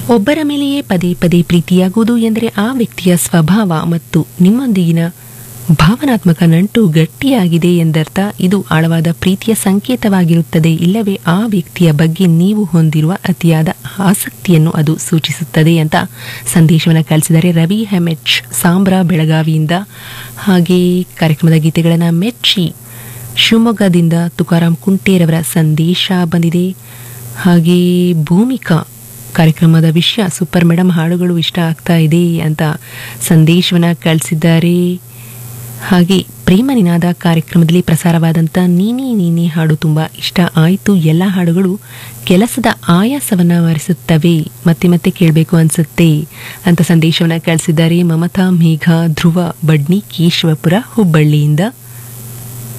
ಒಬ್ಬರ ಮೇಲೆಯೇ ಪದೇ ಪದೇ ಪ್ರೀತಿಯಾಗುವುದು ಎಂದರೆ ಆ ವ್ಯಕ್ತಿಯ ಸ್ವಭಾವ ಮತ್ತು ನಿಮ್ಮೊಂದಿಗಿನ ಭಾವನಾತ್ಮಕ ನಂಟು ಗಟ್ಟಿಯಾಗಿದೆ ಎಂದರ್ಥ ಇದು ಆಳವಾದ ಪ್ರೀತಿಯ ಸಂಕೇತವಾಗಿರುತ್ತದೆ ಇಲ್ಲವೇ ಆ ವ್ಯಕ್ತಿಯ ಬಗ್ಗೆ ನೀವು ಹೊಂದಿರುವ ಅತಿಯಾದ ಆಸಕ್ತಿಯನ್ನು ಅದು ಸೂಚಿಸುತ್ತದೆ ಅಂತ ಸಂದೇಶವನ್ನು ಕಳಿಸಿದ್ದಾರೆ ರವಿ ಹೆಮೆಚ್ ಸಾಂಬ್ರಾ ಬೆಳಗಾವಿಯಿಂದ ಹಾಗೆ ಕಾರ್ಯಕ್ರಮದ ಗೀತೆಗಳನ್ನು ಮೆಚ್ಚಿ ಶಿವಮೊಗ್ಗದಿಂದ ತುಕಾರಾಮ್ ಕುಂಟೇರವರ ಸಂದೇಶ ಬಂದಿದೆ ಹಾಗೆ ಭೂಮಿಕಾ ಕಾರ್ಯಕ್ರಮದ ವಿಷಯ ಸೂಪರ್ ಮೇಡಮ್ ಹಾಡುಗಳು ಇಷ್ಟ ಆಗ್ತಾ ಇದೆ ಅಂತ ಸಂದೇಶವನ್ನ ಕಳಿಸಿದ್ದಾರೆ ಹಾಗೆ ಪ್ರೇಮ ನಿನಾದ ಕಾರ್ಯಕ್ರಮದಲ್ಲಿ ಪ್ರಸಾರವಾದಂಥ ನೀನೇ ನೀನೇ ಹಾಡು ತುಂಬ ಇಷ್ಟ ಆಯಿತು ಎಲ್ಲ ಹಾಡುಗಳು ಕೆಲಸದ ಆಯಾಸವನ್ನ ಮರೆಸುತ್ತವೆ ಮತ್ತೆ ಮತ್ತೆ ಕೇಳಬೇಕು ಅನ್ಸುತ್ತೆ ಅಂತ ಸಂದೇಶವನ್ನ ಕಳಿಸಿದ್ದಾರೆ ಮಮತಾ ಮೇಘ ಧ್ರುವ ಬಡ್ನಿ ಕೇಶವಪುರ ಹುಬ್ಬಳ್ಳಿಯಿಂದ